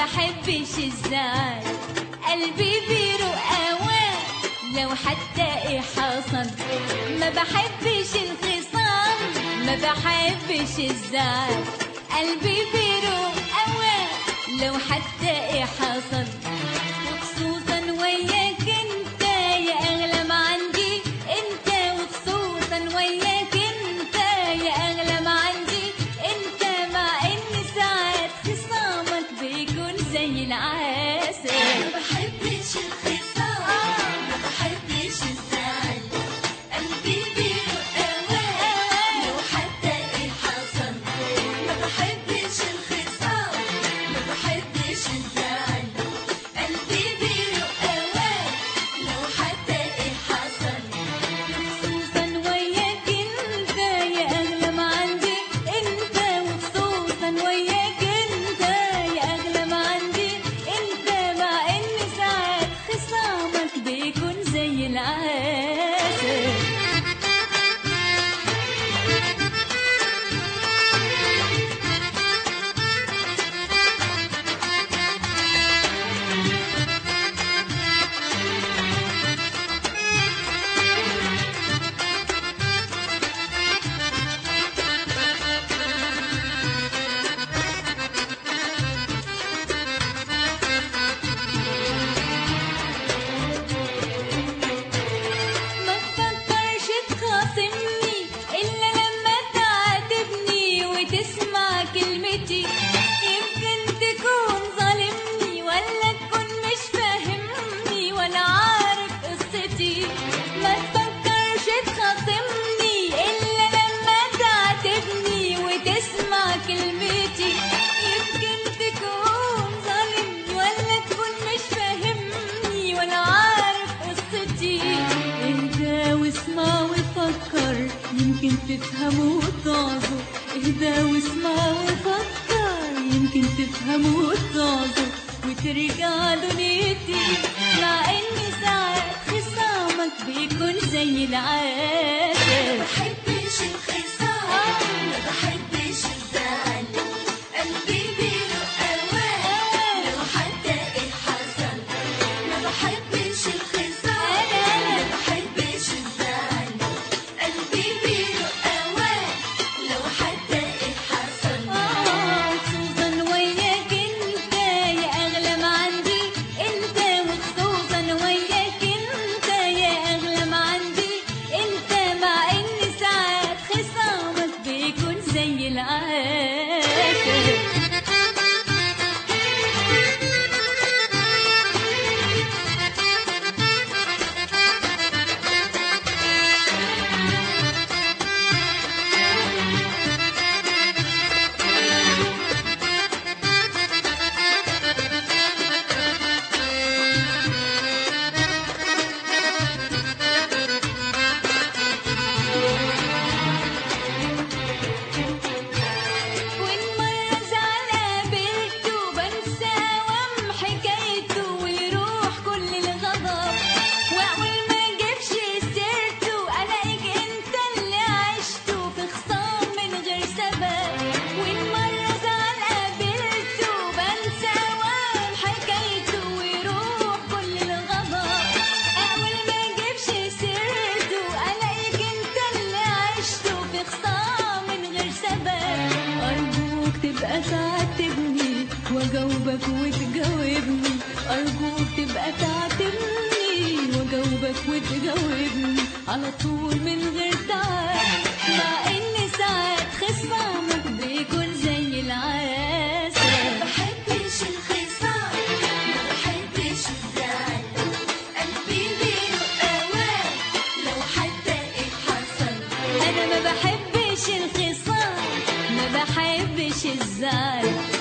بحبش الزعل قلبي برقاوة لو حتى ايه حصل ما بحبش الخصام ما بحبش الزعل قلبي برقاوة لو حتى ايه حصل وخصوصا وياك انت يا اغلى ما عندي انت وخصوصا وياك انت يا اغلى ما عندي انت مع ان ساعات خصامك بيكون زي العسل ما بحبش الخصام ما بحبش الزعل قلبي بيرقاوة لو حتى ايه حصل ما بحبش الخصام ما بحبش الزعل قلبي بيرقاوة لو حتى ايه حصل خصوصا وياك انت يا اغلى ما عندي انت وخصوصا وياك انت يا اغلى ما عندي انت مع ان ساعات خصامك بيكون زي العسل ما تفكرش تخاصمني إلا لما تعاتبني وتسمع كلمتي يمكن تكون ظالمني ولا تكون مش فاهمني ولا عارف قصتي ما تفكرش تخاصمني إلا لما تعاتبني وتسمع كلمتي يمكن تكون ظالمني ولا تكون مش فاهمني ولا عارف قصتي اهدى واسمع وفكر يمكن تفهم وتعظه اهدى واسمع وفكر يمكن تفهم وتعظه وترجع دنيتي مع اني ساعات خصامك بيكون زي العسل ما بحبش الخصام ما بحبش الزعل قلبي بيرقاوة لو حتى ايه حصل ما بحبش الخصام ما بحبش الزعل قلبي بيرقاوة لو حتى ايه حصل خصوصا وياك انت يا اغلى ما عندي انت وخصوصا وياك انت يا اغلى ما عندي انت مع ان ساعات خصامك بيكون زي العسل وإن مرة زعل قابلته بنسى وام حكايته ويروح كل الغضب وأول ما أجيبش سيرته ألاقيك أنت اللي عشته في خصام من غير سبب وإن مرة زعل قابلته بنسى وام حكايته ويروح كل الغضب أول ما أجيبش سيرته ألاقيك أنت اللي عشته في خصام من غير سبب أرجوك تبقى تعاتبني وأجاوبك وتجاوبني أرجوك تبقى تعاتبني وأجاوبك وتجاوبني على طول من غير تعب مع إن ساعات خصامك بيكون زي العسل ما بحبش الخصام ما بحبش الزعل قلبي بيرقاوة لو حتى ايه حصل أنا ما بحبش الخصام ما بحبش الزعل